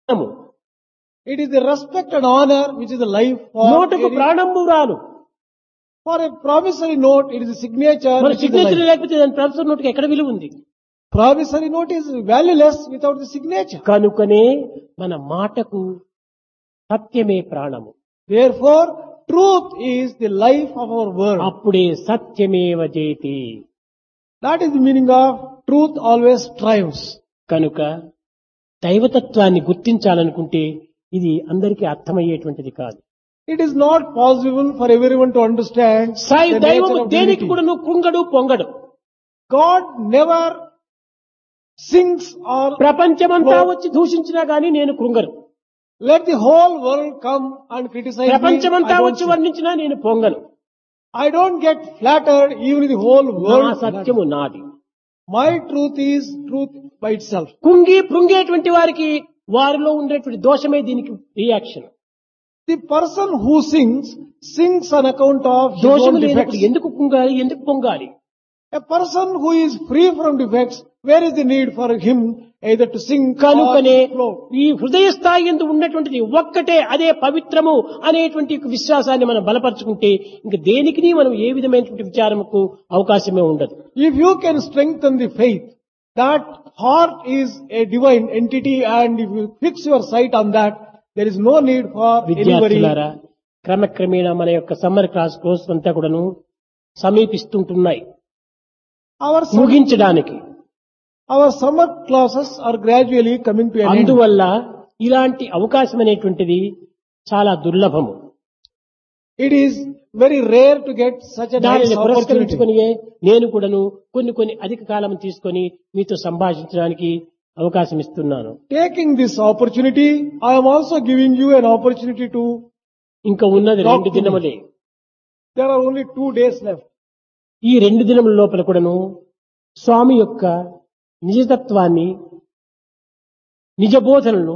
ప్రాణము. It is the respect and honor which is the life for నోటుకు any- ప్రాణంబు రాలు for a promissory note. It is a signature. మన which is the signature life. లేకపోతే దాని promissory నోటుకి ఎక్కడ విలువ ఉంది Promissory note is valueless without the signature. కనుకనే మన మాటకు సత్యమే ప్రాణము Therefore, truth is the life of our word. అప్పుడే సత్యమేవ జయతి That is the meaning of truth always triumphs. కనుక దైవతత్వాన్ని గుర్తించాలనుకుంటే ఇది అందరికీ అర్థమయ్యేటువంటిది కాదు It is not possible for everyone to understand Sai the దైవము nature of దేనికి divinity. కూడా నువ్వు కృంగడు పొంగడు God never sings or ప్రపంచమంతా వచ్చి దూషించినా గానీ నేను కృంగను let the whole world come and criticize me. I ప్రపంచమంతా don't, వచ్చి sing. వర్ణించినా నేను పొంగను I don't get flattered even if the whole నా world. సత్యము నాది My truth is truth by itself. కుంగి పృంగేటువంటి వారికి వారిలో ఉండేటువంటి దోషమే దీనికి reaction The person who sings, sings on account of his దోషము own లేనప్పుడు defects. ఎందుకు కుంగాలి ఎందుకు పొంగాలి A person who is free from defects, where is the need for him either to sing or కనుకనే to flow? ఈ హృదయ స్థాయి ఎందు ఉన్నటువంటిది ఒక్కటే అదే పవిత్రము అనేటువంటి ఒక విశ్వాసాన్ని మనం బలపరుచుకుంటే ఇంక దేనికి మనం ఏ విధమైనటువంటి విచారముకు అవకాశమే ఉండదు If you can strengthen the faith, that heart is a divine entity and if you fix your sight on that, there is no need for anybody. విద్యార్థులారా క్రమక్రమేణా మన యొక్క సమ్మర్ క్లాస్ కోర్స్ అంతా కూడాను సమీపిస్తుంటున్నాయి Our, sum- ముగించడానికి our summer classes are gradually coming to an end. అందువల్ల ఇలాంటి అవకాశం అనేటువంటిది చాలా దుర్లభము It is very rare to get such a nice దానిని opportunity. పురస్కరించుకొని నేను కూడాను కొన్ని కొన్ని అధిక కాలం తీసుకొని మీతో సంభాషించడానికి అవకాశం ఇస్తున్నాను Taking this opportunity, I am also giving you an opportunity to, ఇంకా ఉన్నది Talk రెండు to me. దినములే there are only two days left. ఈ రెండు దినముల లోపల కూడాను స్వామి యొక్క నిజతత్వాన్ని నిజ బోధనను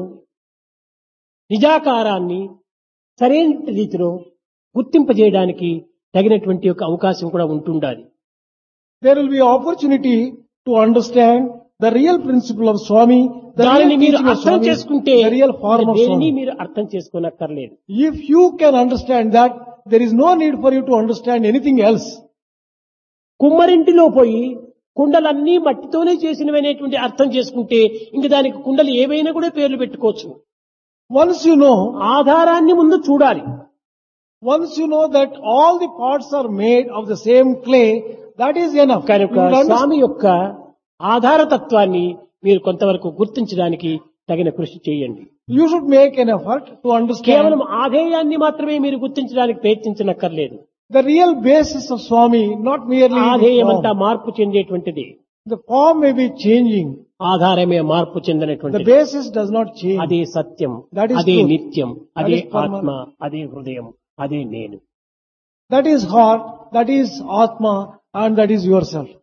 నిజాకారాన్ని సరైన రీతిలో గుర్తింపజేయడానికి తగినటువంటి యొక్క అవకాశం కూడా ఉంటుండాలి There will be opportunity to understand the real principle of Swami, the real దానిని మీరు teaching of అర్థం Swami, చేసుకుంటే the real form of దేనిని Swami. మీరు అర్థం చేసుకోనక్కర్లేదు If you can understand that, there is no need for you to understand anything else. కుమ్మరింటిలో పోయి కుండలన్నీ మట్టితోనే చేసినవనేటువంటి అర్థం చేసుకుంటే ఇంక దానికి కుండలు ఏవైనా కూడా పేర్లు పెట్టుకోవచ్చు Once you know, ఆధారాన్ని ముందు చూడాలి once you know that all the parts are made of the same clay, that is enough. కనుక You will understand- స్వామి యొక్క ఆధారతత్వాన్ని మీరు కొంతవరకు గుర్తించడానికి తగిన కృషి చేయండి You should make an effort to understand కేవలం ఆధేయాన్ని మాత్రమే మీరు గుర్తించడానికి ప్రయత్నించనక్కర్లేదు the real basis of Swami, not merely the ఆధేయం అంతా form. మార్పు చెందేటువంటిది The form may be changing. ఆధారమే మార్పు The చెందినటువంటిది basis does not change. అదే సత్యం That is అదే truth. నిత్యం అదే is permanent. ఆత్మ అదే హృదయం అదే నేను That is heart, that is Atma, and that is yourself.